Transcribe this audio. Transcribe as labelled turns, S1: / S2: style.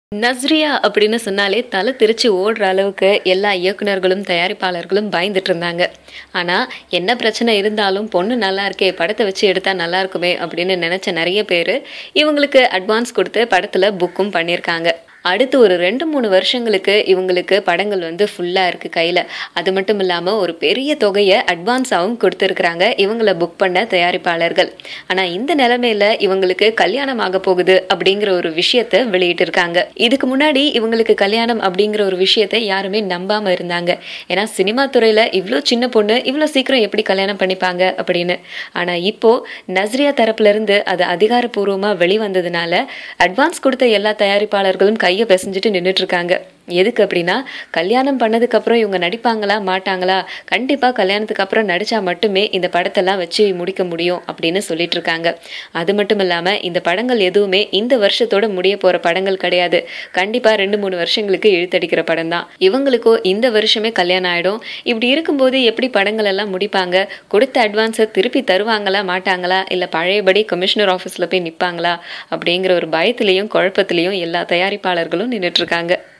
S1: நஸ்ரியா அப்படின்னு சொன்னாலே தலை திருச்சி ஓடுற அளவுக்கு எல்லா இயக்குனர்களும் தயாரிப்பாளர்களும் பயந்துட்டு இருந்தாங்க ஆனால் என்ன பிரச்சனை இருந்தாலும் பொண்ணு நல்லா இருக்கே படத்தை வச்சு எடுத்தா நல்லா இருக்குமே அப்படின்னு நினச்ச நிறைய பேர் இவங்களுக்கு அட்வான்ஸ் கொடுத்து படத்தில் புக்கும் பண்ணியிருக்காங்க அடுத்து ஒரு ரெண்டு மூணு வருஷங்களுக்கு இவங்களுக்கு படங்கள் வந்து ஃபுல்லாக இருக்குது கையில் அது மட்டும் இல்லாமல் ஒரு பெரிய தொகையை அட்வான்ஸாகவும் கொடுத்துருக்குறாங்க இவங்களை புக் பண்ண தயாரிப்பாளர்கள் ஆனால் இந்த நிலைமையில இவங்களுக்கு கல்யாணம் ஆக போகுது அப்படிங்கிற ஒரு விஷயத்த வெளியிட்டிருக்காங்க இதுக்கு முன்னாடி இவங்களுக்கு கல்யாணம் அப்படிங்கிற ஒரு விஷயத்த யாருமே நம்பாமல் இருந்தாங்க ஏன்னா சினிமா துறையில் இவ்வளோ சின்ன பொண்ணு இவ்வளோ சீக்கிரம் எப்படி கல்யாணம் பண்ணிப்பாங்க அப்படின்னு ஆனால் இப்போ நஸ்ரியா தரப்புலேருந்து அது அதிகாரப்பூர்வமாக வெளிவந்ததுனால அட்வான்ஸ் கொடுத்த எல்லா தயாரிப்பாளர்களும் கையை பிசைஞ்சிட்டு நின்றுட்டு இருக்காங்க எதுக்கு அப்படின்னா கல்யாணம் பண்ணதுக்கப்புறம் இவங்க நடிப்பாங்களா மாட்டாங்களா கண்டிப்பாக கல்யாணத்துக்கு அப்புறம் நடித்தா மட்டுமே இந்த படத்தெல்லாம் வச்சு முடிக்க முடியும் அப்படின்னு சொல்லிட்டு இருக்காங்க அது மட்டும் இல்லாமல் இந்த படங்கள் எதுவுமே இந்த வருஷத்தோட முடிய போகிற படங்கள் கிடையாது கண்டிப்பாக ரெண்டு மூணு வருஷங்களுக்கு இழுத்தடிக்கிற படம் தான் இவங்களுக்கோ இந்த வருஷமே கல்யாணம் ஆகிடும் இப்படி இருக்கும்போது எப்படி படங்கள் எல்லாம் முடிப்பாங்க கொடுத்த அட்வான்ஸை திருப்பி தருவாங்களா மாட்டாங்களா இல்லை பழையபடி கமிஷனர் ஆஃபீஸில் போய் நிற்பாங்களா அப்படிங்கிற ஒரு பயத்திலையும் குழப்பத்திலையும் எல்லா தயாரிப்பாளர்களும் நின்றுட்டு இருக்காங்க